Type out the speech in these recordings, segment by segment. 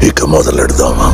ఇక మొదలెడదామా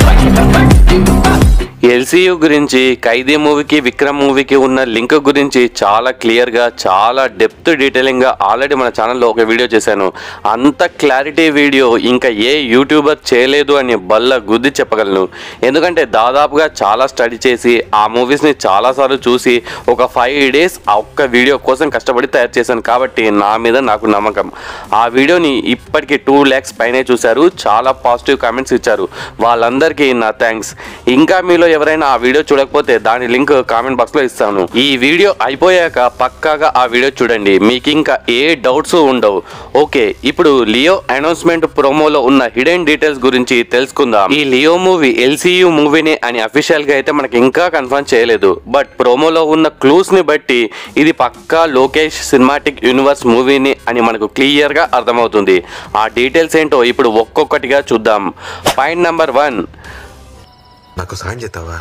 ఎల్సీయూ గురించి ఖైదీ మూవీకి విక్రమ్ మూవీకి ఉన్న లింక్ గురించి చాలా క్లియర్గా చాలా డెప్త్ డీటెయిలింగ్గా ఆల్రెడీ మన ఛానల్లో ఒక వీడియో చేశాను అంత క్లారిటీ వీడియో ఇంకా ఏ యూట్యూబర్ చేయలేదు అని బల్ల గుద్ది చెప్పగలను ఎందుకంటే దాదాపుగా చాలా స్టడీ చేసి ఆ మూవీస్ని చాలాసార్లు చూసి ఒక ఫైవ్ డేస్ ఆ ఒక్క వీడియో కోసం కష్టపడి తయారు చేశాను కాబట్టి నా మీద నాకు నమ్మకం ఆ వీడియోని ఇప్పటికి టూ ల్యాక్స్ పైనే చూశారు చాలా పాజిటివ్ కామెంట్స్ ఇచ్చారు వాళ్ళందరికీ నా థ్యాంక్స్ ఇంకా మీలో ఎవరైనా ఆ వీడియో చూడకపోతే దాని లింక్ కామెంట్ బాక్స్ లో ఇస్తాను ఈ వీడియో అయిపోయాక పక్కాగా ఆ వీడియో చూడండి మీకు ఇంకా ఏ డౌట్స్ ఉండవు ఓకే ఇప్పుడు లియో అనౌన్స్మెంట్ ప్రోమోలో ఉన్న హిడెన్ డీటెయిల్స్ గురించి తెలుసుకుందాం ఈ లియో మూవీ ఎల్సీయూ మూవీనే అని అఫీషియల్ గా అయితే మనకి ఇంకా కన్ఫర్మ్ చేయలేదు బట్ ప్రోమోలో ఉన్న క్లూస్ ని బట్టి ఇది పక్కా లోకేష్ సినిమాటిక్ యూనివర్స్ మూవీని అని మనకు క్లియర్ గా అర్థమవుతుంది ఆ డీటెయిల్స్ ఏంటో ఇప్పుడు ఒక్కొక్కటిగా చూద్దాం పాయింట్ నెంబర్ వన్ నాకు సాయం చేస్తావా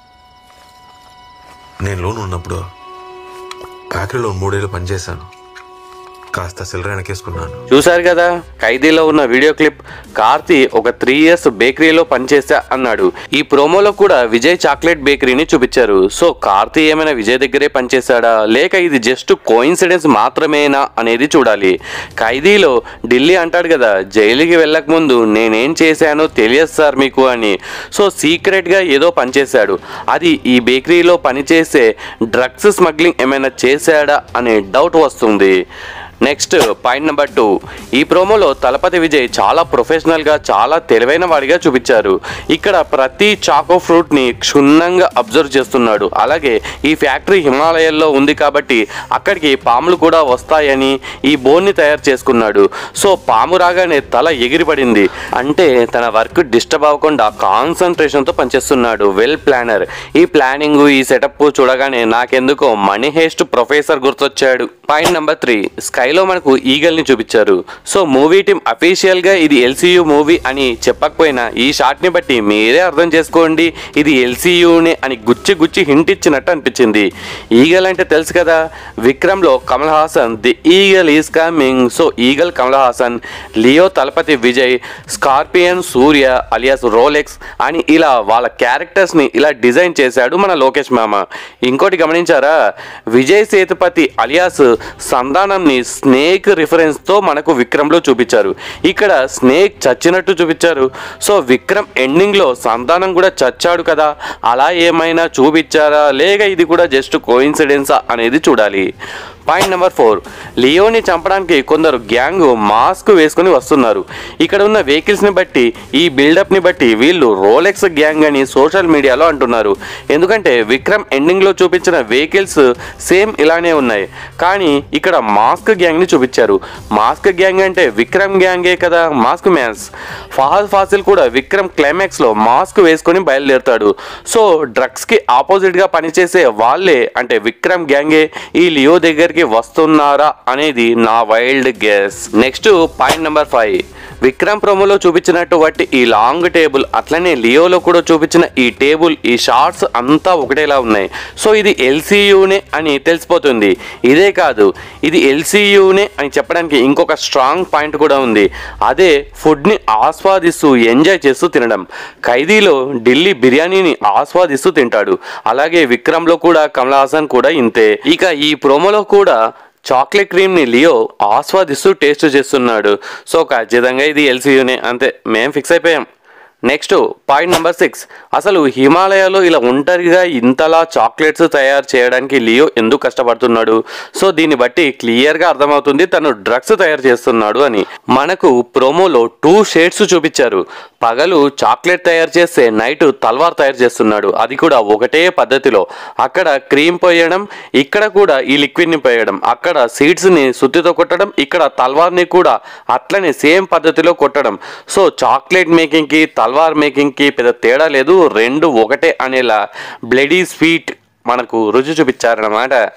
నేను లోన్ ఉన్నప్పుడు ఫ్యాక్టరీలో మూడేళ్ళు పనిచేశాను కాస్త సిల్లర వెనకేసుకున్నాను చూశారు కదా ఖైదీలో ఉన్న వీడియో క్లిప్ కార్తీ ఒక త్రీ ఇయర్స్ బేకరీలో పనిచేసా అన్నాడు ఈ ప్రోమోలో కూడా విజయ్ చాక్లెట్ బేకరీని చూపించారు సో కార్తీ ఏమైనా విజయ్ దగ్గరే పనిచేశాడా లేక ఇది జస్ట్ కోయిన్సిడెన్స్ మాత్రమేనా అనేది చూడాలి ఖైదీలో ఢిల్లీ అంటాడు కదా జైలుకి వెళ్ళక ముందు నేనేం చేశానో తెలియదు సార్ మీకు అని సో సీక్రెట్గా ఏదో పనిచేశాడు అది ఈ బేకరీలో పనిచేసే డ్రగ్స్ స్మగ్లింగ్ ఏమైనా చేశాడా అనే డౌట్ వస్తుంది నెక్స్ట్ పాయింట్ నెంబర్ టూ ఈ ప్రోమోలో తలపతి విజయ్ చాలా ప్రొఫెషనల్గా చాలా తెలివైన వాడిగా చూపించారు ఇక్కడ ప్రతి చాకో ఫ్రూట్ని క్షుణ్ణంగా అబ్జర్వ్ చేస్తున్నాడు అలాగే ఈ ఫ్యాక్టరీ హిమాలయాల్లో ఉంది కాబట్టి అక్కడికి పాములు కూడా వస్తాయని ఈ బోన్ని తయారు చేసుకున్నాడు సో పాము రాగానే తల ఎగిరిపడింది అంటే తన వర్క్ డిస్టర్బ్ అవ్వకుండా కాన్సన్ట్రేషన్తో పనిచేస్తున్నాడు వెల్ ప్లానర్ ఈ ప్లానింగ్ ఈ సెటప్ చూడగానే నాకెందుకో మనీ హేస్ట్ ప్రొఫెసర్ గుర్తొచ్చాడు పాయింట్ నెంబర్ త్రీ స్కైలో మనకు ఈగల్ ని చూపించారు సో మూవీ టీం అఫీషియల్ గా ఇది ఎల్సీయూ మూవీ అని చెప్పకపోయినా ఈ షాట్ ని బట్టి మీరే అర్థం చేసుకోండి ఇది ఎల్సీయూనే అని గుచ్చి గుచ్చి హింట్ ఇచ్చినట్టు అనిపించింది ఈగల్ అంటే తెలుసు కదా విక్రమ్ లో Kamal Haasan the eagle is coming so eagle Kamal Haasan Leo Thalapathy Vijay scorpion Suriya alias Rolex అని ఇలా వాళ్ళ క్యారెక్టర్స్ ని ఇలా డిజైన్ చేశాడు మన లోకేష్ మామ ఇంకోటి గమనించారా విజయ్ సేతుపతి అలియాస్ సంధానంని స్నేక్ రిఫరెన్స్ తో మనకు విక్రమ్ లో చూపించారు ఇక్కడ స్నేక్ చచ్చినట్టు చూపించారు సో విక్రమ్ ఎండింగ్ లో సంతానం కూడా చచ్చాడు కదా అలా ఏమైనా చూపించారా లేక ఇది కూడా జస్ట్ కోయిన్సిడెన్సా అనేది చూడాలి పాయింట్ నెంబర్ ఫోర్ లియోని చంపడానికి కొందరు గ్యాంగ్ మాస్క్ వేసుకొని వస్తున్నారు ఇక్కడ ఉన్న వెహికల్స్ ని బట్టి ఈ బిల్డప్ ని బట్టి వీళ్ళు రోలెక్స్ గ్యాంగ్ అని సోషల్ మీడియాలో అంటున్నారు ఎందుకంటే విక్రమ్ ఎండింగ్ లో చూపించిన వెహికల్స్ సేమ్ ఇలానే ఉన్నాయి కానీ ఇక్కడ మాస్క్ గ్యాంగ్ ని చూపించారు మాస్క్ గ్యాంగ్ అంటే విక్రమ్ గ్యాంగే కదా మాస్క్ మ్యాన్స్ ఫహద్ ఫాసిల్ కూడా విక్రమ్ క్లైమాక్స్ లో మాస్క్ వేసుకొని బయలుదేరుతాడు సో డ్రగ్స్ కి ఆపోజిట్ గా పనిచేసే వాళ్ళే అంటే విక్రమ్ గ్యాంగే ఈ లియో దగ్గరికి వస్తున్నారా అనేది నా wild guess next point number five Vikram ప్రోమోలో చూపించినట్టు బట్టి ఈ లాంగ్ టేబుల్ అట్లనే లియోలో కూడా చూపించిన ఈ టేబుల్ ఈ షార్ట్స్ అంతా ఒకటేలా ఉన్నాయి సో ఇది ఎల్సీయూనే అని తెలిసిపోతుంది ఇదే కాదు ఇది ఎల్సీయూనే అని చెప్పడానికి ఇంకొక స్ట్రాంగ్ పాయింట్ కూడా ఉంది అదే ఫుడ్ని ఆస్వాదిస్తూ ఎంజాయ్ చేస్తూ తినడం ఖైదీలో ఢిల్లీ బిర్యానీని ఆస్వాదిస్తూ తింటాడు అలాగే విక్రమ్లో కూడా కమల్ హాసన్ కూడా ఇంతే ఇక ఈ ప్రోమోలో కూడా చాక్లెట్ క్రీమ్ ని లియో ఆస్వాదిస్తూ టేస్ట్ చేస్తున్నాడు సో ఖచ్చితంగా ఇది ఎల్సీయూనే అంతే మేం ఫిక్స్ అయిపోయాం నెక్స్ట్ పాయింట్ నెంబర్ సిక్స్ అసలు హిమాలయాలో ఇలా ఒంటరిగా ఇంతలా చాక్లెట్స్ తయారు చేయడానికి లియో ఎందుకు కష్టపడుతున్నాడు సో దీన్ని బట్టి క్లియర్గా అర్థమవుతుంది తను డ్రగ్స్ తయారు చేస్తున్నాడు అని మనకు ప్రోమోలో టూ షేడ్స్ చూపించారు పగలు చాక్లెట్ తయారు చేస్తే నైట్ తల్వార్ తయారు చేస్తున్నాడు అది కూడా ఒకటే పద్ధతిలో అక్కడ క్రీమ్ పోయడం ఇక్కడ కూడా ఈ లిక్విడ్ని పోయడం అక్కడ సీడ్స్ని సుత్తితో కొట్టడం ఇక్కడ తల్వార్ని కూడా అట్లనే సేమ్ పద్ధతిలో కొట్టడం సో చాక్లెట్ మేకింగ్కి తల్వార్ మేకింగ్కి పెద్ద తేడా లేదు రెండు ఒకటే అనేలా బ్లడీ స్వీట్ మనకు రుచి చూపించారన్నమాట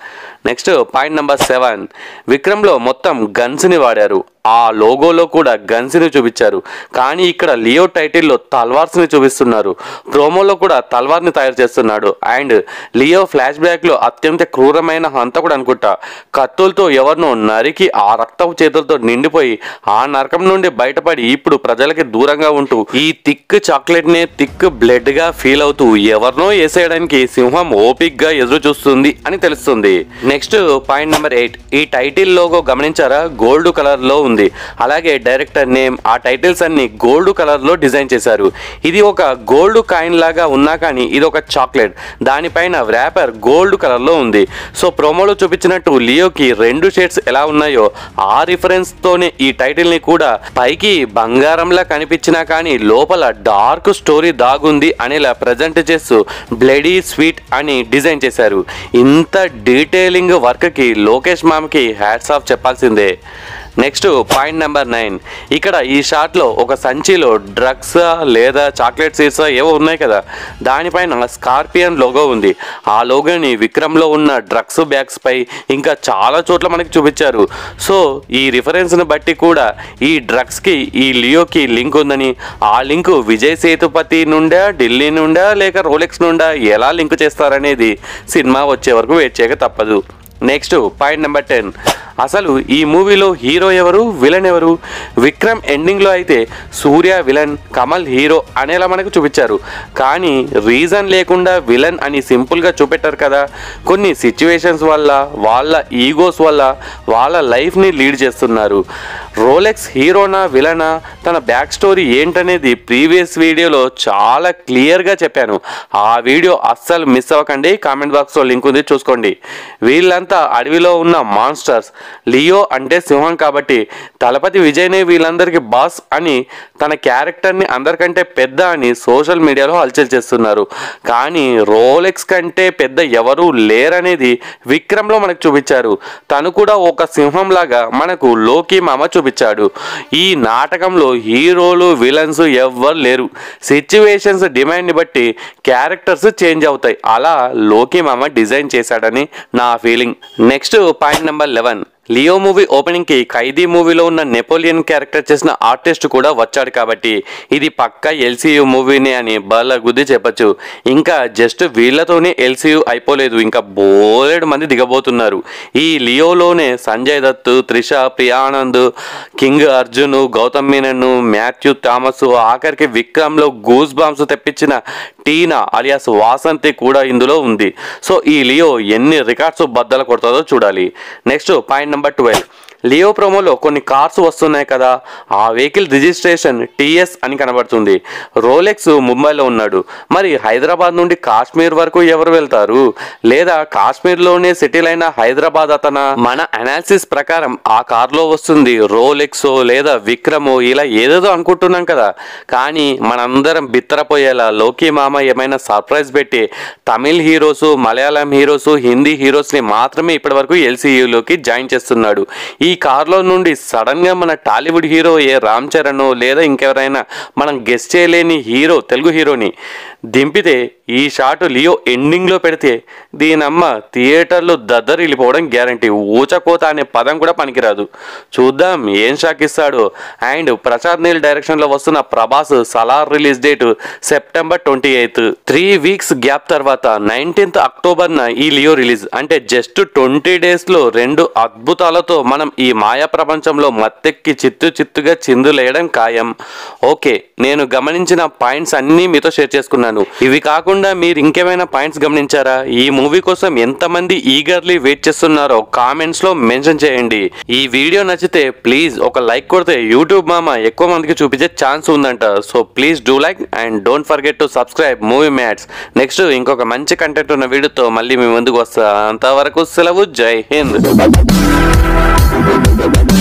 నెక్స్ట్ పాయింట్ నెంబర్ సెవెన్ విక్రమ్లో మొత్తం గన్స్ని వాడారు ఆ లోగోలో కూడా గన్స్ని చూపించారు కానీ ఇక్కడ లియో టైటిల్లో తల్వార్స్ని చూపిస్తున్నారు ప్రోమోలో కూడా తల్వార్ని తయారు చేస్తున్నాడు అండ్ లియో ఫ్లాష్ బ్యాక్లో అత్యంత క్రూరమైన హంతకుడు అనుకుంటా కత్తులతో ఎవరినో నరికి ఆ రక్తపు చేతులతో నిండిపోయి ఆ నరకం నుండి బయటపడి ఇప్పుడు ప్రజలకి దూరంగా ఉంటూ ఈ థిక్ చాక్లెట్ నే థిక్ బ్లడ్ గా ఫీల్ అవుతూ ఎవరినో వేసేయడానికి సింహం ఓపిక్ గా ఎదురు చూస్తుంది అని తెలుస్తుంది నెక్స్ట్ పాయింట్ నెంబర్ ఎయిట్ ఈ టైటిల్ లోగో గమనించారా గోల్డ్ కలర్ లో ఉంది అలాగే డైరెక్టర్ నేమ్ ఆ టైటిల్స్ అన్ని గోల్డ్ కలర్ లో డిజైన్ చేశారు ఇది ఒక గోల్డ్ కాయిన్ లాగా ఉన్నా కానీ ఇది ఒక చాక్లెట్ దానిపైన వ్రాపర్ గోల్డ్ కలర్ లో ఉంది సో ప్రోమోలో చూపించినట్టు లియోకి రెండు షేడ్స్ ఎలా ఉన్నాయో ఆ రిఫరెన్స్ తోనే ఈ టైటిల్ ని కూడా పైకి బంగారంలా కనిపించినా కానీ లోపల డార్క్ స్టోరీ దాగుంది అనేలా ప్రజెంట్ చేస్తూ బ్లడీ స్వీట్ అని డిజైన్ చేశారు ఇంత డీటెయిలింగ్ వర్క్ కి లోకేష్ మామ్కి హ్యాట్స్ ఆఫ్ చెప్పాల్సిందే నెక్స్ట్ పాయింట్ నెంబర్ నైన్ ఇక్కడ ఈ షాట్లో ఒక సంచిలో డ్రగ్స్ లేదా చాక్లెట్ సీడ్స్ ఏవో ఉన్నాయి కదా దానిపైన స్కార్పియన్ లోగో ఉంది ఆ లోగోని విక్రమ్లో ఉన్న డ్రగ్స్ బ్యాగ్స్ పై ఇంకా చాలా చోట్ల మనకి చూపించారు సో ఈ రిఫరెన్స్ని బట్టి కూడా ఈ డ్రగ్స్కి ఈ లియోకి లింక్ ఉందని ఆ లింక్ విజయ్ సేతుపతి నుండా ఢిల్లీ నుండా లేక రోలెక్స్ నుండా ఎలా లింక్ చేస్తారనేది సినిమా వచ్చే వరకు వెయిట్ చేయక తప్పదు నెక్స్ట్ పాయింట్ నెంబర్ టెన్ అసలు ఈ మూవీలో హీరో ఎవరు విలన్ ఎవరు విక్రమ్ ఎండింగ్లో అయితే సూర్య విలన్ కమల్ హీరో అనేలా మనకు చూపించారు కానీ రీజన్ లేకుండా విలన్ అని సింపుల్గా చూపెట్టారు కదా కొన్ని సిచ్యువేషన్స్ వల్ల వాళ్ళ ఈగోస్ వల్ల వాళ్ళ లైఫ్ని లీడ్ చేస్తున్నారు రోలెక్స్ హీరోనా విలనా తన బ్యాక్ స్టోరీ ఏంటనేది ప్రీవియస్ వీడియోలో చాలా క్లియర్గా చెప్పాను ఆ వీడియో అస్సలు మిస్ అవ్వకండి కామెంట్ బాక్స్లో లింక్ ఉంది చూసుకోండి వీళ్ళంతా అడవిలో ఉన్న మాన్స్టర్స్ లియో అంటే సింహం కాబట్టి తలపతి విజయ్నే వీళ్ళందరికీ బాస్ అని తన క్యారెక్టర్ని అందరికంటే పెద్ద అని సోషల్ మీడియాలో హల్చల్ చేస్తున్నారు కానీ రోలెక్స్ కంటే పెద్ద ఎవరూ లేరనేది విక్రమ్లో మనకు చూపించారు తను కూడా ఒక సింహంలాగా మనకు లోకి మామ చూపించాడు ఈ నాటకంలో హీరోలు విలన్స్ ఎవ్వరు లేరు సిచ్యువేషన్స్ డిమాండ్ని బట్టి క్యారెక్టర్స్ చేంజ్ అవుతాయి అలా లోకి మామ డిజైన్ చేశాడని నా feeling next point number eleven Leo movie opening కి ఖైదీ మూవీలో ఉన్న నెపోలియన్ క్యారెక్టర్ చేసిన ఆర్టిస్ట్ కూడా వచ్చాడు కాబట్టి ఇది పక్క ఎల్సీయూ మూవీనే అని బల గుద్ది చెప్పొచ్చు ఇంకా జస్ట్ వీళ్ళతోనే ఎల్సీయూ అయిపోలేదు ఇంకా బోలెడు మంది దిగబోతున్నారు ఈ లియోలోనే సంజయ్ దత్ త్రిష ప్రియానంద్ కింగ్ అర్జున్ గౌతమ్ మీనన్ మాథ్యూ థామస్ ఆఖరికి విక్రమ్లో గూస్ బాంబ్స్ తెప్పించిన టీనా అలియాస్ వాసంతి కూడా ఇందులో ఉంది సో ఈ లియో ఎన్ని రికార్డ్స్ బద్దలు కొడుతుందో చూడాలి next point number twelve Leo ప్రోమోలో కొన్ని కార్స్ వస్తున్నాయి కదా ఆ వెహికల్ రిజిస్ట్రేషన్ టీఎస్ అని కనబడుతుంది రోలెక్స్ ముంబైలో ఉన్నాడు మరి హైదరాబాద్ నుండి కాశ్మీర్ వరకు ఎవరు వెళ్తారు లేదా కాశ్మీర్లోనే సెటిల్ అయిన హైదరాబాద్ అతన మన అనాలిసిస్ ప్రకారం ఆ కార్లో వస్తుంది రోలెక్స్ లేదా విక్రమో ఇలా ఏదేదో అనుకుంటున్నాం కదా కానీ మనందరం బిత్తరపోయేలా లోకి మామ ఏమైనా సర్ప్రైజ్ పెట్టి తమిళ్ హీరోస్ మలయాళం హీరోస్ హిందీ హీరోస్ని మాత్రమే ఇప్పటివరకు ఎల్సీయూలోకి జాయిన్ చేస్తున్నాడు ఈ కార్లో నుండి సడన్ గా మన టాలీవుడ్ హీరో ఏ రామ్ చరణ్ లేదా ఇంకెవరైనా మనం గెస్ట్ చేయలేని హీరో తెలుగు హీరోని దింపితే ఈ షాట్ లియో ఎండింగ్లో పెడితే దీనమ్మ థియేటర్లో దద్దరిల్లిపోవడం గ్యారంటీ ఊచకోత అనే పదం కూడా పనికిరాదు చూద్దాం ఏం షాక్ ఇస్తాడు అండ్ ప్రసాద్ నీల్ డైరెక్షన్లో వస్తున్న Prabhas Salaar release date September twenty eighth three weeks gap తర్వాత నైన్టీన్త్ అక్టోబర్న ఈ లియో రిలీజ్ అంటే జస్ట్ ట్వంటీ డేస్లో రెండు అద్భుతాలతో మనం ఈ మాయా ప్రపంచంలో మత్తెక్కి చిత్తు చిత్తుగా చిందులేయడం ఖాయం ఓకే నేను గమనించిన పాయింట్స్ అన్నీ మీతో షేర్ చేసుకున్నాను ఇవి కాకుండా మీరు ఇంకేమైనా పాయింట్స్ గమనించారా ఈ మూవీ కోసం ఎంతమంది ఈగర్లీ వెయిట్ చేస్తున్నారో కామెంట్స్ లో మెన్షన్ చేయండి ఈ వీడియో నచ్చితే ప్లీజ్ ఒక లైక్ కొడితే యూట్యూబ్ మామ ఎక్కువ మందికి చూపించే ఛాన్స్ ఉందంట so please do like and don't forget to subscribe movie mats next ఇంకొక మంచి కంటెంట్ ఉన్న వీడియోతో మళ్ళీ మీ ముందుకు వస్తా అంతవరకు సెలవు జై హింద్